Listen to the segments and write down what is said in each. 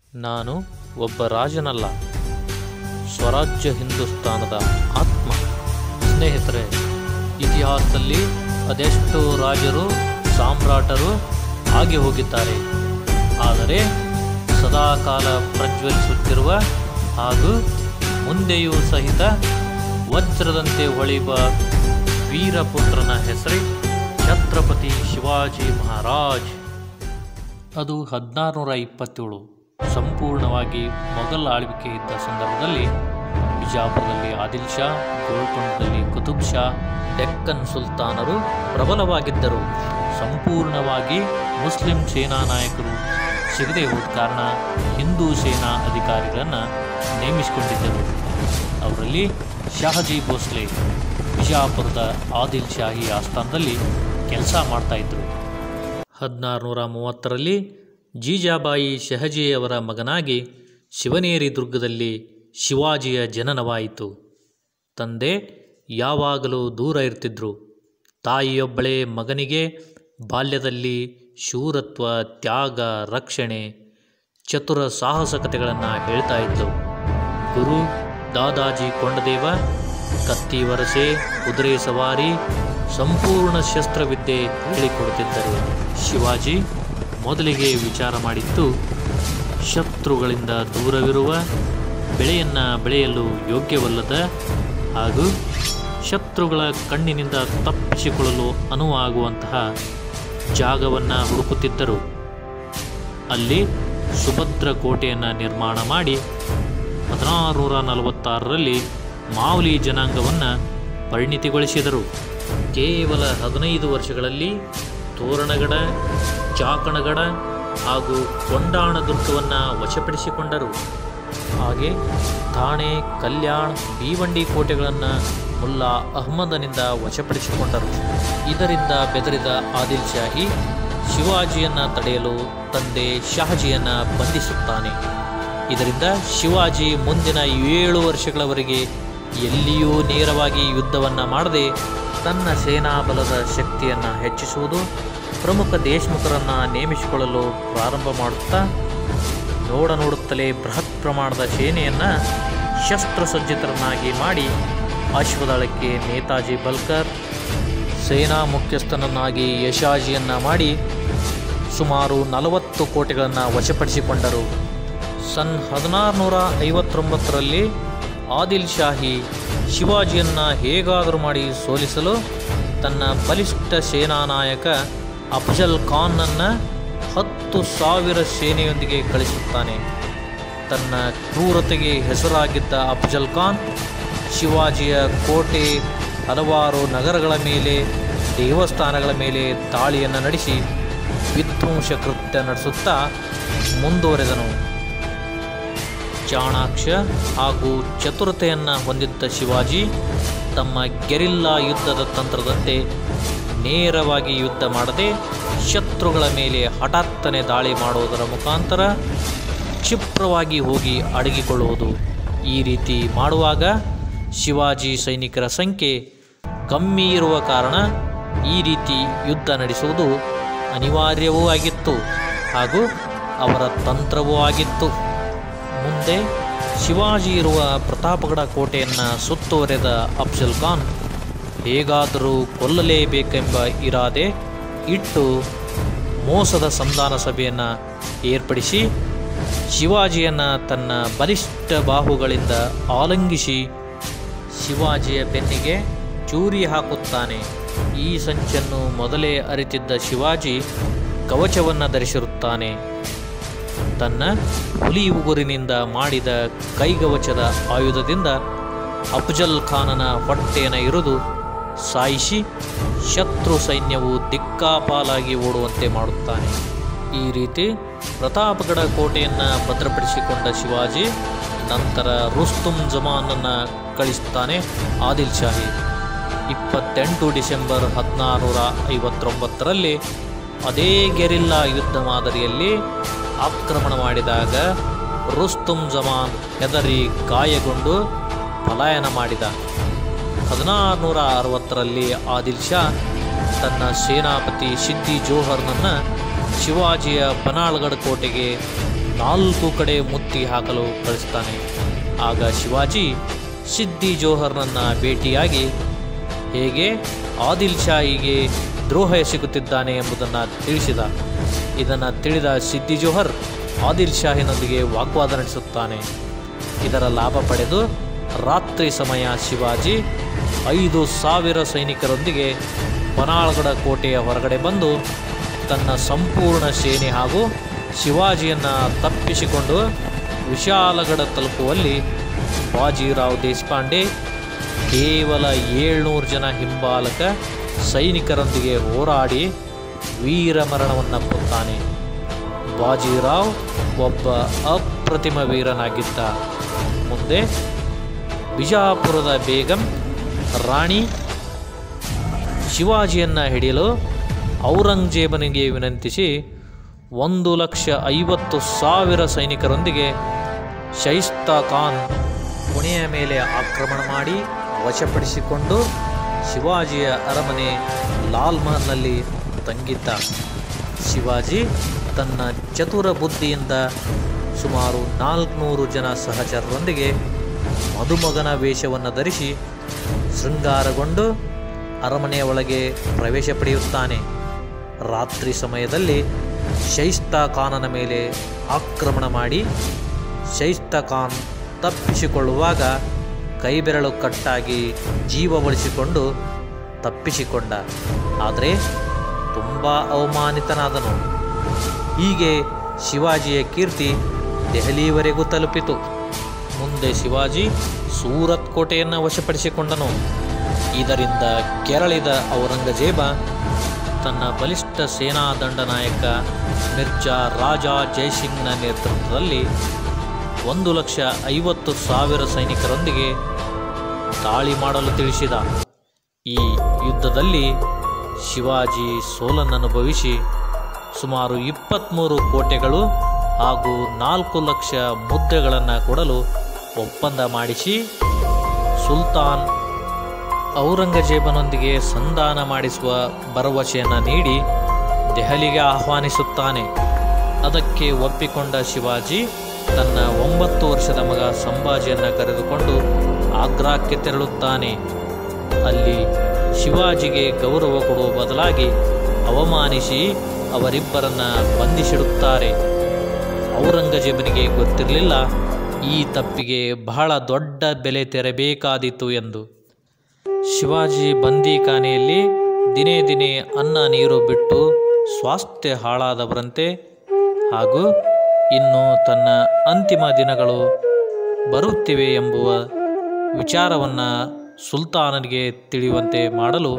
ನಾನು ಒಬ್ಬ ರಾಜನಲ್ಲ ಸ್ವರಾಜ್ಯ ಹಿಂದೂಸ್ತಾನದ ಆತ್ಮ ಸ್ನೇಹಿತರೆ ಇತಿಹಾಸದಲ್ಲಿ ಅದೆಷ್ಟೋ ರಾಜರು ಸಾಮ್ರಾಟರು ಆಗಿ ಹೋಗಿದ್ದಾರೆ ಆದರೆ ಸದಾಕಾಲ ಪ್ರಜ್ವಲಿಸುತ್ತಿರುವ ಹಾಗೂ ಮುಂದೆಯೂ ಸಹಿತ ವಜ್ರದಂತೆ ಹೊಳೆಯುವ ವೀರಪುತ್ರನ ಹೆಸರೇ ಛತ್ರಪತಿ ಶಿವಾಜಿ ಮಹಾರಾಜ್ ಅದು ಹದಿನಾರುನೂರ ಇಪ್ಪತ್ತೇಳು ಸಂಪೂರ್ಣವಾಗಿ ಮೊಘಲ್ ಆಳ್ವಿಕೆ ಇದ್ದ ಸಂದರ್ಭದಲ್ಲಿ ಬಿಜಾಪುರದಲ್ಲಿ ಆದಿಲ್ ಶಾ ಗೋಲ್ಕೊಂಡದಲ್ಲಿ ಕುತುಬ್ ಶಾ ಡೆಕ್ಕನ್ ಸುಲ್ತಾನರು ಪ್ರಬಲವಾಗಿದ್ದರು ಸಂಪೂರ್ಣವಾಗಿ ಮುಸ್ಲಿಂ ಸೇನಾ ನಾಯಕರು ಸಿಗದೆ ಹೋದ ಕಾರಣ ಹಿಂದೂ ಸೇನಾ ಅಧಿಕಾರಿಗಳನ್ನು ನೇಮಿಸಿಕೊಂಡಿದ್ದರು ಅವರಲ್ಲಿ ಶಹಜಿ ಭೋಸ್ಲೆ ಬಿಜಾಪುರದ ಆದಿಲ್ ಶಾಹಿ ಆಸ್ಥಾನದಲ್ಲಿ ಕೆಲಸ ಮಾಡ್ತಾಯಿದ್ರು ಹದಿನಾರುನೂರ ಮೂವತ್ತರಲ್ಲಿ ಜೀಜಾಬಾಯಿ ಶಹಜಿಯವರ ಮಗನಾಗಿ ಶಿವನೇರಿ ದುರ್ಗದಲ್ಲಿ ಶಿವಾಜಿಯ ಜನನವಾಯಿತು ತಂದೆ ಯಾವಾಗಲೂ ದೂರ ಇರ್ತಿದ್ರು ತಾಯಿಯೊಬ್ಬಳೇ ಮಗನಿಗೆ ಬಾಲ್ಯದಲ್ಲಿ ಶೂರತ್ವ ತ್ಯಾಗ ರಕ್ಷಣೆ ಚತುರ ಸಾಹಸಕತೆಗಳನ್ನು ಹೇಳ್ತಾ ಇದ್ಲು ಗುರು ದಾದಾಜಿ ಕೊಂಡದೇವ ಕತ್ತಿ ವರಸೆ ಕುದುರೆ ಸವಾರಿ ಸಂಪೂರ್ಣ ಶಸ್ತ್ರವಿದ್ಯೆ ಹೇಳಿಕೊಡುತ್ತಿದ್ದರು ಶಿವಾಜಿ ಮೊದಲಿಗೆ ವಿಚಾರ ಮಾಡಿದ್ದು ಶತ್ರುಗಳಿಂದ ದೂರವಿರುವ ಬೆಳೆಯನ್ನು ಬೆಳೆಯಲು ಯೋಗ್ಯವಲ್ಲದ ಹಾಗೂ ಶತ್ರುಗಳ ಕಣ್ಣಿನಿಂದ ತಪ್ಪಿಸಿಕೊಳ್ಳಲು ಅನುವಾಗುವಂತಹ ಜಾಗವನ್ನು ಹುಡುಕುತ್ತಿದ್ದರು ಅಲ್ಲಿ ಸುಭದ್ರ ಕೋಟೆಯನ್ನು ನಿರ್ಮಾಣ ಮಾಡಿ ಹದಿನಾರುನೂರ ನಲವತ್ತಾರರಲ್ಲಿ ಮಾವಲಿ ಜನಾಂಗವನ್ನು ಪರಿಣಿತಿಗೊಳಿಸಿದರು ಕೇವಲ ಹದಿನೈದು ವರ್ಷಗಳಲ್ಲಿ ತೋರಣಗಡ ಚಾಕಣಗಡ ಹಾಗೂ ಕೊಂಡಾಣ ದುರ್ಗವನ್ನು ವಶಪಡಿಸಿಕೊಂಡರು ಹಾಗೆ ಥಾಣೆ ಕಲ್ಯಾಣ್ ಭೀವಂಡಿ ಕೋಟೆಗಳನ್ನು ಮುಲ್ಲಾ ಅಹ್ಮದನಿಂದ ವಶಪಡಿಸಿಕೊಂಡರು ಇದರಿಂದ ಬೆದರಿದ ಆದಿಲ್ ಶಾಹಿ ಶಿವಾಜಿಯನ್ನು ತಡೆಯಲು ತಂದೆ ಶಹಜಿಯನ್ನು ಬಂಧಿಸುತ್ತಾನೆ ಇದರಿಂದ ಶಿವಾಜಿ ಮುಂದಿನ ಏಳು ವರ್ಷಗಳವರೆಗೆ ಎಲ್ಲಿಯೂ ನೇರವಾಗಿ ಯುದ್ಧವನ್ನು ಮಾಡದೆ ತನ್ನ ಸೇನಾ ಬಲದ ಶಕ್ತಿಯನ್ನು ಹೆಚ್ಚಿಸುವುದು ಪ್ರಮುಖ ದೇಶಮುಖರನ್ನು ನೇಮಿಸಿಕೊಳ್ಳಲು ಪ್ರಾರಂಭ ಮಾಡುತ್ತಾ ನೋಡ ನೋಡುತ್ತಲೇ ಬೃಹತ್ ಪ್ರಮಾಣದ ಸೇನೆಯನ್ನು ಶಸ್ತ್ರಸಜ್ಜಿತರನ್ನಾಗಿ ಮಾಡಿ ಅಶ್ವದಳಕ್ಕೆ ನೇತಾಜಿ ಬಲ್ಕರ್ ಸೇನಾ ಮುಖ್ಯಸ್ಥನನ್ನಾಗಿ ಯಶಾಜಿಯನ್ನು ಮಾಡಿ ಸುಮಾರು ನಲವತ್ತು ಕೋಟೆಗಳನ್ನು ವಶಪಡಿಸಿಕೊಂಡರು ಸನ್ ಹದಿನಾರುನೂರ ಐವತ್ತೊಂಬತ್ತರಲ್ಲಿ ಆದಿಲ್ ಶಾಹಿ ಶಿವಾಜಿಯನ್ನು ಹೇಗಾದರೂ ಮಾಡಿ ಸೋಲಿಸಲು ತನ್ನ ಬಲಿಷ್ಠ ಸೇನಾ ನಾಯಕ ಅಫಜಲ್ ಖಾನ್ನನ್ನು ಹತ್ತು ಸಾವಿರ ಸೇನೆಯೊಂದಿಗೆ ಕಳಿಸುತ್ತಾನೆ ತನ್ನ ಕ್ರೂರತೆಗೆ ಹೆಸರಾಗಿದ್ದ ಅಫಜಲ್ ಖಾನ್ ಶಿವಾಜಿಯ ಕೋಟೆ ಹಲವಾರು ನಗರಗಳ ಮೇಲೆ ದೇವಸ್ಥಾನಗಳ ಮೇಲೆ ದಾಳಿಯನ್ನು ನಡೆಸಿ ವಿಧ್ವಂಸ ಕೃತ್ಯ ನಡೆಸುತ್ತಾ ಮುಂದುವರೆದನು ಚಾಣಾಕ್ಷ ಹಾಗೂ ಚತುರತೆಯನ್ನು ಹೊಂದಿದ್ದ ಶಿವಾಜಿ ತಮ್ಮ ಗೆರಿಲ್ಲಾ ಯುದ್ಧದ ತಂತ್ರದಂತೆ ನೇರವಾಗಿ ಯುದ್ಧ ಮಾಡದೆ ಶತ್ರುಗಳ ಮೇಲೆ ಹಠಾತ್ತನೆ ದಾಳಿ ಮಾಡುವುದರ ಮುಖಾಂತರ ಕ್ಷಿಪ್ರವಾಗಿ ಹೋಗಿ ಅಡಗಿಕೊಳ್ಳುವುದು ಈ ರೀತಿ ಮಾಡುವಾಗ ಶಿವಾಜಿ ಸೈನಿಕರ ಸಂಖ್ಯೆ ಕಮ್ಮಿ ಇರುವ ಕಾರಣ ಈ ರೀತಿ ಯುದ್ಧ ನಡೆಸುವುದು ಅನಿವಾರ್ಯವೂ ಆಗಿತ್ತು ಹಾಗೂ ಅವರ ತಂತ್ರವೂ ಆಗಿತ್ತು ಮುಂದೆ ಶಿವಾಜಿ ಇರುವ ಪ್ರತಾಪಗಡ ಕೋಟೆಯನ್ನು ಸುತ್ತುವರೆದ ಅಫ್ಜಲ್ ಖಾನ್ ಹೇಗಾದರೂ ಕೊಲ್ಲಲೇಬೇಕೆಂಬ ಇರಾದೆ ಇಟ್ಟು ಮೋಸದ ಸಂಧಾನ ಸಭೆಯನ್ನು ಏರ್ಪಡಿಸಿ ಶಿವಾಜಿಯನ್ನು ತನ್ನ ಬಲಿಷ್ಠ ಬಾಹುಗಳಿಂದ ಆಲಂಗಿಸಿ ಶಿವಾಜಿಯ ಬೆನ್ನಿಗೆ ಚೂರಿ ಹಾಕುತ್ತಾನೆ ಈ ಸಂಚನ್ನು ಮೊದಲೇ ಅರಿತಿದ್ದ ಶಿವಾಜಿ ಕವಚವನ್ನು ಧರಿಸಿರುತ್ತಾನೆ ತನ್ನ ಹುಲಿ ಉಗುರಿನಿಂದ ಮಾಡಿದ ಕೈಗವಚದ ಆಯುಧದಿಂದ ಅಫಜಲ್ ಖಾನನ ಹೊಟ್ಟೆಯನ್ನು ಇರಿದು ಸಾಯಿಸಿ ಶತ್ರು ಸೈನ್ಯವು ದಿಕ್ಕಾಪಾಲಾಗಿ ಓಡುವಂತೆ ಮಾಡುತ್ತಾನೆ ಈ ರೀತಿ ಪ್ರತಾಪಗಡ ಕೋಟೆಯನ್ನು ಭದ್ರಪಡಿಸಿಕೊಂಡ ಶಿವಾಜಿ ನಂತರ ರುಸ್ತುಮ್ ಜಮಾನನ್ನು ಕಳಿಸುತ್ತಾನೆ ಆದಿಲ್ ಶಾಹಿ ಇಪ್ಪತ್ತೆಂಟು ಡಿಸೆಂಬರ್ ಹದಿನಾರುನೂರ ಐವತ್ತೊಂಬತ್ತರಲ್ಲಿ ಅದೇ ಗೆರಿಲ್ಲಾ ಯುದ್ಧ ಮಾದರಿಯಲ್ಲಿ ಆಕ್ರಮಣ ಮಾಡಿದಾಗ ರುಸ್ತುಮ್ ಜಮಾನ್ ಹೆದರಿ ಗಾಯಗೊಂಡು ಪಲಾಯನ ಮಾಡಿದ ಹದಿನಾರುನೂರ ಅರವತ್ತರಲ್ಲಿ ಆದಿಲ್ ಶಾ ತನ್ನ ಸೇನಾಪತಿ ಸಿದ್ದಿ ಜೋಹರ್ನನ್ನು ಶಿವಾಜಿಯ ಬನಾಳ್ಗಢ ಕೋಟೆಗೆ ನಾಲ್ಕು ಕಡೆ ಮುತ್ತಿ ಹಾಕಲು ಕಳಿಸ್ತಾನೆ ಆಗ ಶಿವಾಜಿ ಸಿದ್ದಿ ಜೋಹರ್ನನ್ನ ಭೇಟಿಯಾಗಿ ಹೇಗೆ ಆದಿಲ್ ಶಾಹಿಗೆ ದ್ರೋಹ ಎಸಗುತ್ತಿದ್ದಾನೆ ಎಂಬುದನ್ನು ತಿಳಿಸಿದ ಇದನ್ನು ತಿಳಿದ ಸಿದ್ದಿ ಜೋಹರ್ ಆದಿಲ್ ಶಾಹಿನೊಂದಿಗೆ ವಾಗ್ವಾದ ನಡೆಸುತ್ತಾನೆ ಇದರ ಲಾಭ ಪಡೆದು ರಾತ್ರಿ ಸಮಯ ಶಿವಾಜಿ ಐದು ಸಾವಿರ ಸೈನಿಕರೊಂದಿಗೆ ಪನಾಳ್ಗಡ ಕೋಟೆಯ ಹೊರಗಡೆ ಬಂದು ತನ್ನ ಸಂಪೂರ್ಣ ಸೇನೆ ಹಾಗೂ ಶಿವಾಜಿಯನ್ನು ತಪ್ಪಿಸಿಕೊಂಡು ವಿಶಾಲಗಡ ತಲುಪುವಲ್ಲಿ ಬಾಜಿರಾವ್ ದೇಶಪಾಂಡೆ ಕೇವಲ ಏಳ್ನೂರು ಜನ ಹಿಂಬಾಲಕ ಸೈನಿಕರೊಂದಿಗೆ ಹೋರಾಡಿ ವೀರಮರಣವನ್ನಪ್ಪುತ್ತಾನೆ ಬಾಜಿರಾವ್ ಒಬ್ಬ ಅಪ್ರತಿಮ ವೀರನಾಗಿದ್ದ ಮುಂದೆ ಬಿಜಾಪುರದ ಬೇಗಂ ರಾಣಿ ಶಿವಾಜಿಯನ್ನು ಹಿಡಿಯಲು ಔರಂಗಜೇಬನಿಗೆ ವಿನಂತಿಸಿ ಒಂದು ಲಕ್ಷ ಐವತ್ತು ಸಾವಿರ ಸೈನಿಕರೊಂದಿಗೆ ಶೈಸ್ತಾ ಖಾನ್ ಪುಣೆಯ ಮೇಲೆ ಆಕ್ರಮಣ ಮಾಡಿ ವಶಪಡಿಸಿಕೊಂಡು ಶಿವಾಜಿಯ ಅರಮನೆ ಲಾಲ್ ಮಹಲ್ನಲ್ಲಿ ತಂಗಿದ್ದ ಶಿವಾಜಿ ತನ್ನ ಚತುರ ಬುದ್ಧಿಯಿಂದ ಸುಮಾರು ನಾಲ್ಕುನೂರು ಜನ ಸಹಚರರೊಂದಿಗೆ ಮದುಮಗನ ವೇಷವನ್ನು ಧರಿಸಿ ಶೃಂಗಾರಗೊಂಡು ಅರಮನೆಯ ಒಳಗೆ ಪ್ರವೇಶ ಪಡೆಯುತ್ತಾನೆ ರಾತ್ರಿ ಸಮಯದಲ್ಲಿ ಶೈಸ್ತಾ ಖಾನನ ಮೇಲೆ ಆಕ್ರಮಣ ಮಾಡಿ ಶೈಸ್ತಾ ಖಾನ್ ತಪ್ಪಿಸಿಕೊಳ್ಳುವಾಗ ಕೈಬೆರಳು ಕಟ್ಟಾಗಿ ಜೀವ ಬಳಸಿಕೊಂಡು ತಪ್ಪಿಸಿಕೊಂಡ ಆದರೆ ತುಂಬ ಅವಮಾನಿತನಾದನು ಹೀಗೆ ಶಿವಾಜಿಯ ಕೀರ್ತಿ ದೆಹಲಿಯವರೆಗೂ ತಲುಪಿತು ಮುಂದೆ ಶಿವಾಜಿ ಸೂರತ್ ಕೋಟೆಯನ್ನು ವಶಪಡಿಸಿಕೊಂಡನು ಇದರಿಂದ ಕೆರಳಿದ ಔರಂಗಜೇಬ ತನ್ನ ಬಲಿಷ್ಠ ಸೇನಾ ದಂಡನಾಯಕ ಮಿರ್ಜಾ ರಾಜಾ ಜೈಸಿಂಗ್ನ ನೇತೃತ್ವದಲ್ಲಿ ಒಂದು ಲಕ್ಷ ಐವತ್ತು ಸಾವಿರ ಸೈನಿಕರೊಂದಿಗೆ ದಾಳಿ ಮಾಡಲು ತಿಳಿಸಿದ ಈ ಯುದ್ಧದಲ್ಲಿ ಶಿವಾಜಿ ಸೋಲನ್ನನುಭವಿಸಿ ಸುಮಾರು ಇಪ್ಪತ್ತ್ಮೂರು ಕೋಟೆಗಳು ಹಾಗೂ ನಾಲ್ಕು ಲಕ್ಷ ಮುದ್ರೆಗಳನ್ನು ಕೊಡಲು ಒಪ್ಪಂದ ಮಾಡಿಸಿ ಸುಲ್ತಾನ್ ಔರಂಗಜೇಬನೊಂದಿಗೆ ಸಂಧಾನ ಮಾಡಿಸುವ ಭರವಸೆಯನ್ನು ನೀಡಿ ದೆಹಲಿಗೆ ಆಹ್ವಾನಿಸುತ್ತಾನೆ ಅದಕ್ಕೆ ಒಪ್ಪಿಕೊಂಡ ಶಿವಾಜಿ ತನ್ನ ಒಂಬತ್ತು ವರ್ಷದ ಮಗ ಸಂಭಾಜಿಯನ್ನು ಕರೆದುಕೊಂಡು ಆಗ್ರಾಕ್ಕೆ ತೆರಳುತ್ತಾನೆ ಅಲ್ಲಿ ಶಿವಾಜಿಗೆ ಗೌರವ ಕೊಡುವ ಬದಲಾಗಿ ಅವಮಾನಿಸಿ ಅವರಿಬ್ಬರನ್ನ ಬಂಧಿಸಿಡುತ್ತಾರೆ ಔರಂಗಜೇಬನಿಗೆ ಗೊತ್ತಿರಲಿಲ್ಲ ಈ ತಪ್ಪಿಗೆ ಬಹಳ ದೊಡ್ಡ ಬೆಲೆ ತೆರಬೇಕಾದೀತು ಎಂದು ಶಿವಾಜಿ ಬಂದಿಖಾನೆಯಲ್ಲಿ ದಿನೇ ದಿನೇ ಅನ್ನ ನೀರು ಬಿಟ್ಟು ಸ್ವಾಸ್ಥ್ಯ ಹಾಳಾದವರಂತೆ ಹಾಗೂ ಇನ್ನು ತನ್ನ ಅಂತಿಮ ದಿನಗಳು ಬರುತ್ತಿವೆ ಎಂಬುವ ವಿಚಾರವನ್ನು ಸುಲ್ತಾನನಿಗೆ ತಿಳಿಯುವಂತೆ ಮಾಡಲು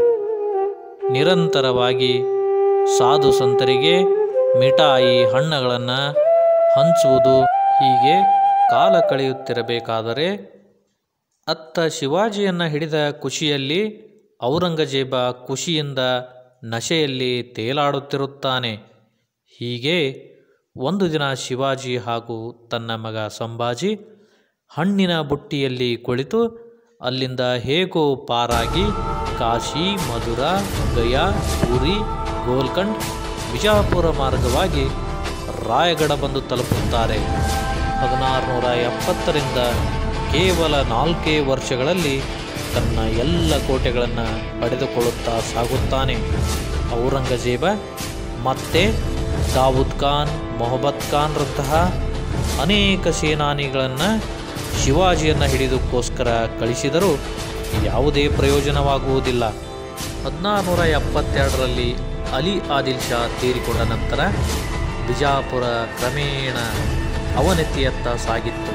ನಿರಂತರವಾಗಿ ಸಾಧು ಸಂತರಿಗೆ ಮಿಠಾಯಿ ಹಣ್ಣುಗಳನ್ನು ಹಂಚುವುದು ಹೀಗೆ ಕಾಲ ಕಳೆಯುತ್ತಿರಬೇಕಾದರೆ ಅತ್ತ ಶಿವಾಜಿಯನ್ನು ಹಿಡಿದ ಖುಷಿಯಲ್ಲಿ ಔರಂಗಜೇಬ ಖುಷಿಯಿಂದ ನಶೆಯಲ್ಲಿ ತೇಲಾಡುತ್ತಿರುತ್ತಾನೆ ಹೀಗೆ ಒಂದು ದಿನ ಶಿವಾಜಿ ಹಾಗೂ ತನ್ನ ಮಗ ಸಂಭಾಜಿ ಹಣ್ಣಿನ ಬುಟ್ಟಿಯಲ್ಲಿ ಕುಳಿತು ಅಲ್ಲಿಂದ ಹೇಗೋ ಪಾರಾಗಿ ಕಾಶಿ ಮಧುರ ಗಯಾ ಪುರಿ ಗೋಲ್ಕಂಡ್ ಬಿಜಾಪುರ ಮಾರ್ಗವಾಗಿ ರಾಯಗಢ ಬಂದು ತಲುಪುತ್ತಾರೆ ಹದಿನಾರುನೂರ ಎಪ್ಪತ್ತರಿಂದ ಕೇವಲ ನಾಲ್ಕೇ ವರ್ಷಗಳಲ್ಲಿ ತನ್ನ ಎಲ್ಲ ಕೋಟೆಗಳನ್ನು ಪಡೆದುಕೊಳ್ಳುತ್ತಾ ಸಾಗುತ್ತಾನೆ ಔರಂಗಜೇಬ ಮತ್ತೆ ದಾವೂದ್ ಖಾನ್ ಮೊಹಮ್ಮದ್ ಖಾನ್ರಂತಹ ಅನೇಕ ಸೇನಾನಿಗಳನ್ನು ಶಿವಾಜಿಯನ್ನು ಹಿಡಿದಕ್ಕೋಸ್ಕರ ಕಳಿಸಿದರೂ ಯಾವುದೇ ಪ್ರಯೋಜನವಾಗುವುದಿಲ್ಲ ಹದಿನಾರುನೂರ ಎಪ್ಪತ್ತೆರಡರಲ್ಲಿ ಅಲಿ ಆದಿಲ್ ಶಾ ತೀರಿಕೊಂಡ ನಂತರ ಬಿಜಾಪುರ ಕ್ರಮೇಣ ಅವನತಿಯತ್ತ ಸಾಗಿತ್ತು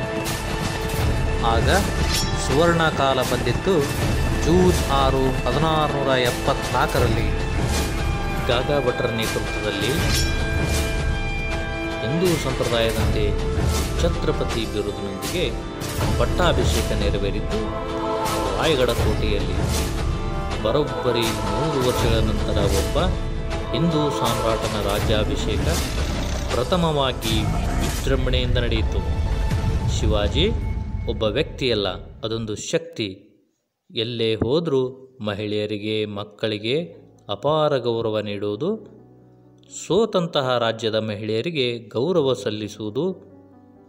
ಆಗ ಸುವರ್ಣಕಾಲ ಬಂದಿತ್ತು ಜೂನ್ ಆರು ಹದಿನಾರುನೂರ ಎಪ್ಪತ್ನಾಲ್ಕರಲ್ಲಿ ಗಾಗಾ ಭಟ್ರ ನೇತೃತ್ವದಲ್ಲಿ ಹಿಂದೂ ಸಂಪ್ರದಾಯದಂತೆ ಛತ್ರಪತಿ ಬಿರುದಿನೊಂದಿಗೆ ಪಟ್ಟಾಭಿಷೇಕ ನೆರವೇರಿದ್ದು ರಾಯಗಢ ಕೋಟೆಯಲ್ಲಿ ಬರೋಬ್ಬರಿ ನೂರು ವರ್ಷಗಳ ನಂತರ ಒಬ್ಬ ಹಿಂದೂ ಸಾಮ್ರಾಟನ ರಾಜ್ಯಾಭಿಷೇಕ ಪ್ರಥಮವಾಗಿ ವಿಜೃಂಭಣೆಯಿಂದ ನಡೆಯಿತು ಶಿವಾಜಿ ಒಬ್ಬ ವ್ಯಕ್ತಿಯಲ್ಲ ಅದೊಂದು ಶಕ್ತಿ ಎಲ್ಲೇ ಹೋದರೂ ಮಹಿಳೆಯರಿಗೆ ಮಕ್ಕಳಿಗೆ ಅಪಾರ ಗೌರವ ನೀಡುವುದು ಸೋತಂತಹ ರಾಜ್ಯದ ಮಹಿಳೆಯರಿಗೆ ಗೌರವ ಸಲ್ಲಿಸುವುದು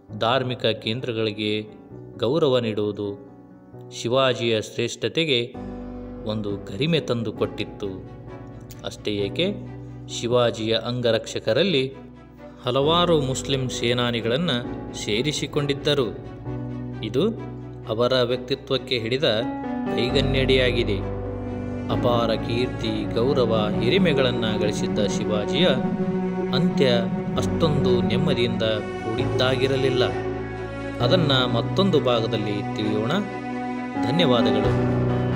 ಧಾರ್ಮಿಕ ಕೇಂದ್ರಗಳಿಗೆ ಗೌರವ ನೀಡುವುದು ಶಿವಾಜಿಯ ಶ್ರೇಷ್ಠತೆಗೆ ಒಂದು ಗರಿಮೆ ತಂದು ಕೊಟ್ಟಿತ್ತು ಅಷ್ಟೇ ಏಕೆ ಶಿವಾಜಿಯ ಅಂಗರಕ್ಷಕರಲ್ಲಿ ಹಲವಾರು ಮುಸ್ಲಿಂ ಸೇನಾನಿಗಳನ್ನು ಸೇರಿಸಿಕೊಂಡಿದ್ದರು ಇದು ಅವರ ವ್ಯಕ್ತಿತ್ವಕ್ಕೆ ಹಿಡಿದ ಕೈಗನ್ನಡಿಯಾಗಿದೆ ಅಪಾರ ಕೀರ್ತಿ ಗೌರವ ಹಿರಿಮೆಗಳನ್ನು ಗಳಿಸಿದ್ದ ಶಿವಾಜಿಯ ಅಂತ್ಯ ಅಷ್ಟೊಂದು ನೆಮ್ಮದಿಯಿಂದ ಕೂಡಿದ್ದಾಗಿರಲಿಲ್ಲ ಅದನ್ನು ಮತ್ತೊಂದು ಭಾಗದಲ್ಲಿ ತಿಳಿಯೋಣ ಧನ್ಯವಾದಗಳು